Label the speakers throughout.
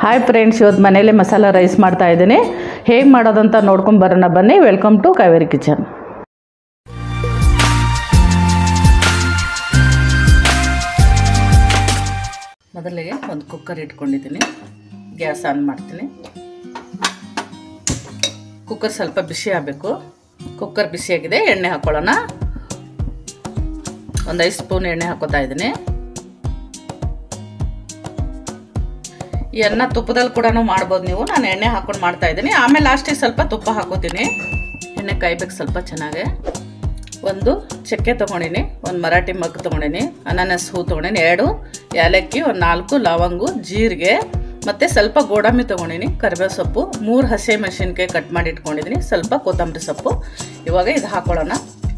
Speaker 1: hi friends ಇವತ್ತು ಮನೇಲಿ masala rice ಮಾಡ್ತಾ ಇದ್ದೀನಿ ಹೇಗೆ ಮಾಡೋದಂತ ನೋಡ್ಕೊಂಡು ಬರೋಣ ಬನ್ನಿ ವೆಲ್ಕಮ್ ಟು ಕಾವೇರಿ ಕಿಚನ್ ಮೊದಲಿಗೆ ಒಂದು ಕುಕ್ಕರ್ ಇಟ್ಕೊಂಡಿದ್ದೀನಿ ಗ್ಯಾಸ್ ಆನ್ ಮಾಡ್ತೀನಿ ಕುಕ್ಕರ್ ಸ್ವಲ್ಪ ಬಿಸಿ ಆಗಬೇಕು ಕುಕ್ಕರ್ ಬಿಸಿಯಾಗಿದೆ ಎಣ್ಣೆ ಹಾಕ್ಕೊಳ್ಳೋಣ ಒಂದು ಐದು ಸ್ಪೂನ್ ಎಣ್ಣೆ ಹಾಕೋತಾ ಇದ್ದೀನಿ ಈ ಅನ್ನ ತುಪ್ಪದಲ್ಲಿ ಕೂಡ ಮಾಡ್ಬೋದು ನೀವು ನಾನು ಎಣ್ಣೆ ಹಾಕೊಂಡು ಮಾಡ್ತಾ ಇದ್ದೀನಿ ಆಮೇಲೆ ಲಾಸ್ಟಿಗೆ ಸ್ವಲ್ಪ ತುಪ್ಪ ಹಾಕೋತೀನಿ ಎಣ್ಣೆ ಕಾಯ್ಬೇಕು ಸ್ವಲ್ಪ ಚೆನ್ನಾಗಿ ಒಂದು ಚಕ್ಕೆ ತೊಗೊಂಡಿನಿ ಒಂದು ಮರಾಠಿ ಮಗ್ ತೊಗೊಂಡಿನಿ ಅನಾನಸ್ ಹೂ ತೊಗೊಂಡಿನಿ ಎರಡು ಏಲಕ್ಕಿ ಒಂದು ನಾಲ್ಕು ಲವಂಗು ಜೀರಿಗೆ ಮತ್ತು ಸ್ವಲ್ಪ ಗೋಡಂಬಿ ತೊಗೊಂಡಿನಿ ಕರಿಬೇವು ಸೊಪ್ಪು ಮೂರು ಹಸಿ ಮೆಣಸಿನ್ಕಾಯಿ ಕಟ್ ಮಾಡಿ ಇಟ್ಕೊಂಡಿದ್ದೀನಿ ಸ್ವಲ್ಪ ಕೊತ್ತಂಬರಿ ಸೊಪ್ಪು ಇವಾಗ ಇದು ಹಾಕೊಳ್ಳೋಣ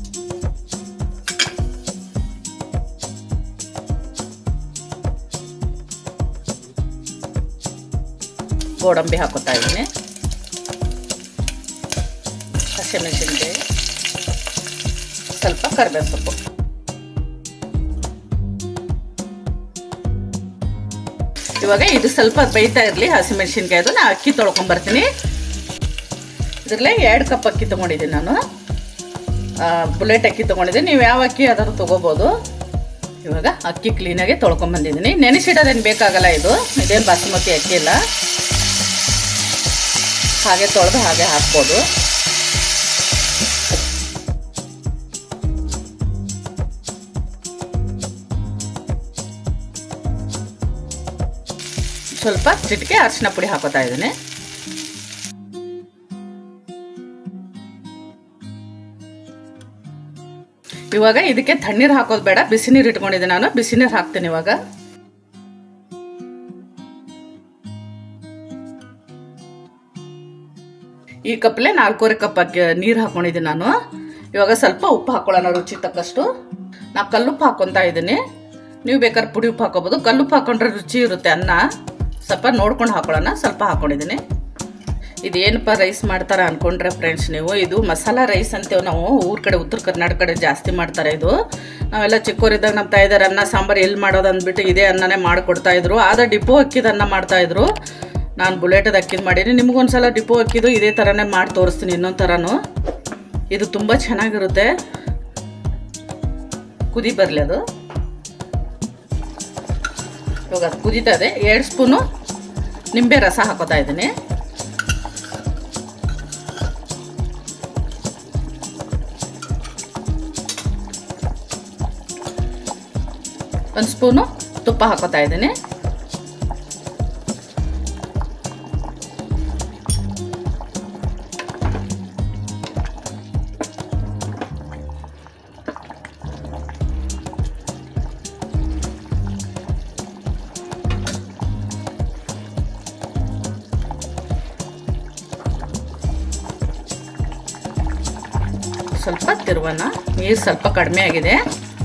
Speaker 1: ಗೋಡಂಬಿ ಹಾಕೋತಾ ಇದ್ದೀನಿ ಹಸಿಮೆಣಸಿನ್ಕಾಯಿ ಸ್ವಲ್ಪ ಕರಿಬೇವು ಸೊಪ್ಪು ಇವಾಗ ಇದು ಸ್ವಲ್ಪ ಬೇಯ್ತಾ ಇರಲಿ ಹಸಿಮೆಣಸಿನ್ಕಾಯ್ದು ನಾನು ಅಕ್ಕಿ ತೊಳ್ಕೊಂಬರ್ತೀನಿ ಇದರಲ್ಲೇ ಎರಡು ಕಪ್ ಅಕ್ಕಿ ತೊಗೊಂಡಿದ್ದೀನಿ ನಾನು ಬುಲೆಟ್ ಅಕ್ಕಿ ತೊಗೊಂಡಿದ್ದೀನಿ ನೀವು ಯಾವ ಅಕ್ಕಿ ಆದರೂ ತೊಗೋಬೋದು ಇವಾಗ ಅಕ್ಕಿ ಕ್ಲೀನಾಗಿ ತೊಳ್ಕೊಂಬಂದಿದ್ದೀನಿ ನೆನೆಸಿಡೋದೇನು ಬೇಕಾಗಲ್ಲ ಇದು ಇದೇನು ಬಾಸುಮತಿ ಅಕ್ಕಿ ಇಲ್ಲ ಹಾಗೆ ತೊಳೆದು ಹಾಗೆ ಹಾಕ್ಬೋದು ಸ್ವಲ್ಪ ಚಿಟಿಕೆ ಅರಿಶಿನ ಪುಡಿ ಹಾಕೋತಾ ಇದ್ದೀನಿ ಇವಾಗ ಇದಕ್ಕೆ ತಣ್ಣೀರು ಹಾಕೋದು ಬೇಡ ಬಿಸಿ ನೀರು ಇಟ್ಕೊಂಡಿದ್ದೆ ನಾನು ಬಿಸಿ ನೀರು ಹಾಕ್ತೀನಿ ಇವಾಗ ಈ ಕಪ್ಲೆ ನಾಲ್ಕೂವರೆ ಕಪ್ ಅಕ್ಕಿ ನೀರು ಹಾಕೊಂಡಿದ್ದೀನಿ ನಾನು ಇವಾಗ ಸ್ವಲ್ಪ ಉಪ್ಪು ಹಾಕೊಳ್ಳೋಣ ರುಚಿ ತಕ್ಕಷ್ಟು ನಾ ಕಲ್ಲುಪ್ಪು ಹಾಕೊತಾ ಇದ್ದೀನಿ ನೀವು ಬೇಕಾದ್ರೆ ಪುಡಿ ಉಪ್ಪು ಹಾಕೋಬೋದು ಕಲ್ಲುಪ್ಪು ಹಾಕೊಂಡ್ರೆ ರುಚಿ ಇರುತ್ತೆ ಅನ್ನ ಸ್ವಲ್ಪ ನೋಡ್ಕೊಂಡು ಹಾಕೊಳ್ಳೋಣ ಸ್ವಲ್ಪ ಹಾಕೊಂಡಿದ್ದೀನಿ ಇದೇನಪ್ಪ ರೈಸ್ ಮಾಡ್ತಾರೆ ಅಂದ್ಕೊಂಡ್ರೆ ಫ್ರೆಂಡ್ಸ್ ನೀವು ಇದು ಮಸಾಲ ರೈಸ್ ಅಂತೇವೆ ನಾವು ಊರ ಕಡೆ ಉತ್ತರ ಕರ್ನಾಟಕ ಕಡೆ ಜಾಸ್ತಿ ಮಾಡ್ತಾರೆ ಇದು ನಾವೆಲ್ಲ ಚಿಕ್ಕವರಿದ್ದಾಗ ನಮ್ಮ ತಾಯಿದಾರ ಅನ್ನ ಸಾಂಬಾರು ಎಲ್ಲಿ ಮಾಡೋದು ಅಂದ್ಬಿಟ್ಟು ಇದೇ ಅನ್ನನೇ ಮಾಡಿಕೊಡ್ತಾ ಇದ್ರು ಆದ ಡಿಪೋ ಅಕ್ಕಿದ ಅನ್ನ ಮಾಡ್ತಾ ಇದ್ರು ನಾನು ಬುಲೆಟದ ಅಕ್ಕಿದ್ ಮಾಡೀನಿ ನಿಮಗೊಂದ್ಸಲ ಡಿಪೋ ಅಕ್ಕಿದು ಇದೇ ಥರನೇ ಮಾಡಿ ತೋರಿಸ್ತೀನಿ ಇನ್ನೊಂದು ಥರನೂ ಇದು ತುಂಬ ಚೆನ್ನಾಗಿರುತ್ತೆ ಕುದಿ ಬರಲಿ ಅದು ಇವಾಗ ಅದು ಕುದೀತಾ ಇದೆ ಎರಡು ಸ್ಪೂನು ನಿಂಬೆ ರಸ ಹಾಕೋತಾ ಇದ್ದೀನಿ ಒಂದು ಸ್ಪೂನು ತುಪ್ಪ ಹಾಕೋತಾ ಇದ್ದೀನಿ ಸ್ವಲ್ಪ ತಿರುವನ ನೀರು ಸ್ವಲ್ಪ ಕಡಿಮೆ ಆಗಿದೆ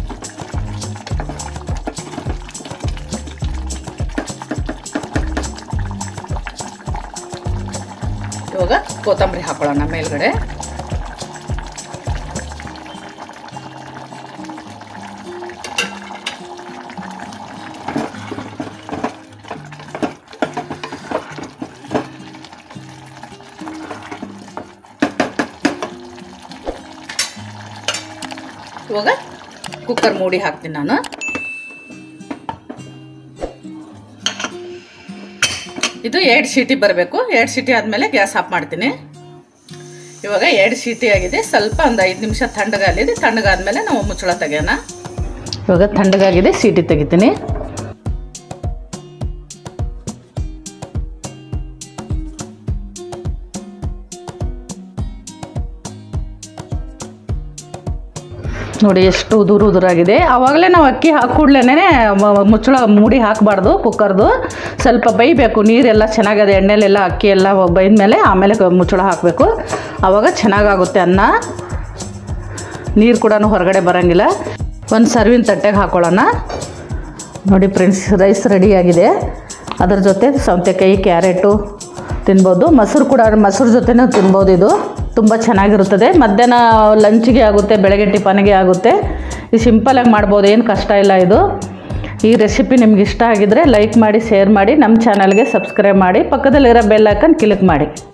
Speaker 1: ಇವಾಗ ಕೊತ್ತಂಬರಿ ಹಾಕೊಳ್ಳೋಣ ಮೇಲ್ಗಡೆ ಇವಾಗ ಕುಕ್ಕರ್ ಮೂಡಿ ಹಾಕ್ತೀನಿ ನಾನು ಇದು ಎರಡು ಸೀಟಿ ಬರಬೇಕು ಎರಡು ಸೀಟಿ ಆದಮೇಲೆ ಗ್ಯಾಸ್ ಆಫ್ ಮಾಡ್ತೀನಿ ಇವಾಗ ಎರಡು ಸೀಟಿ ಆಗಿದೆ ಸ್ವಲ್ಪ ಒಂದು ಐದು ನಿಮಿಷ ತಣ್ಣಗಾಲಿದೆ ತಣ್ಣಗಾದ್ಮೇಲೆ ನಾವು ಮುಚ್ಚಳ ತೆಗೆಯೋಣ ಇವಾಗ ತಣ್ಣಗಾಗಿದೆ ಸೀಟಿ ತೆಗಿತೀನಿ ನೋಡಿ ಎಷ್ಟು ಉದುರು ಉದುರಾಗಿದೆ ಆವಾಗಲೇ ನಾವು ಅಕ್ಕಿ ಹಾಕೂಡ್ಲೇನೆ ಮುಚ್ಚಳ ಮೂಡಿ ಹಾಕಬಾರ್ದು ಕುಕ್ಕರ್ದು ಸ್ವಲ್ಪ ಬೈಬೇಕು ನೀರೆಲ್ಲ ಚೆನ್ನಾಗದೆ ಎಣ್ಣೆಲೆಲ್ಲ ಅಕ್ಕಿ ಎಲ್ಲ ಬೈದ ಮೇಲೆ ಆಮೇಲೆ ಮುಚ್ಚಳ ಹಾಕಬೇಕು ಆವಾಗ ಚೆನ್ನಾಗಾಗುತ್ತೆ ಅನ್ನ ನೀರು ಕೂಡ ಹೊರಗಡೆ ಬರೋಂಗಿಲ್ಲ ಒಂದು ಸರ್ವಿನ ತಟ್ಟೆಗೆ ಹಾಕೊಳ್ಳೋಣ ನೋಡಿ ಫ್ರೆಂಡ್ಸ್ ರೈಸ್ ರೆಡಿಯಾಗಿದೆ ಅದ್ರ ಜೊತೆ ಸೌತೆಕಾಯಿ ಕ್ಯಾರೆಟು ತಿನ್ಬೋದು ಮೊಸರು ಕೂಡ ಮೊಸರು ಜೊತೆನೂ ತಿನ್ಬೋದು ಇದು ತುಂಬ ಚೆನ್ನಾಗಿರುತ್ತದೆ ಮಧ್ಯಾಹ್ನ ಲಂಚಿಗೆ ಆಗುತ್ತೆ ಬೆಳಗ್ಗೆ ಟಿಫನ್ಗೆ ಆಗುತ್ತೆ ಇದು ಸಿಂಪಲಾಗಿ ಮಾಡ್ಬೋದು ಏನು ಕಷ್ಟ ಇಲ್ಲ ಇದು ಈ ರೆಸಿಪಿ ನಿಮ್ಗೆ ಇಷ್ಟ ಆಗಿದ್ರೆ ಲೈಕ್ ಮಾಡಿ ಶೇರ್ ಮಾಡಿ ನಮ್ಮ ಚಾನಲ್ಗೆ ಸಬ್ಸ್ಕ್ರೈಬ್ ಮಾಡಿ ಪಕ್ಕದಲ್ಲಿರೋ ಬೆಲ್ ಐಕನ್ ಕ್ಲಿಕ್ ಮಾಡಿ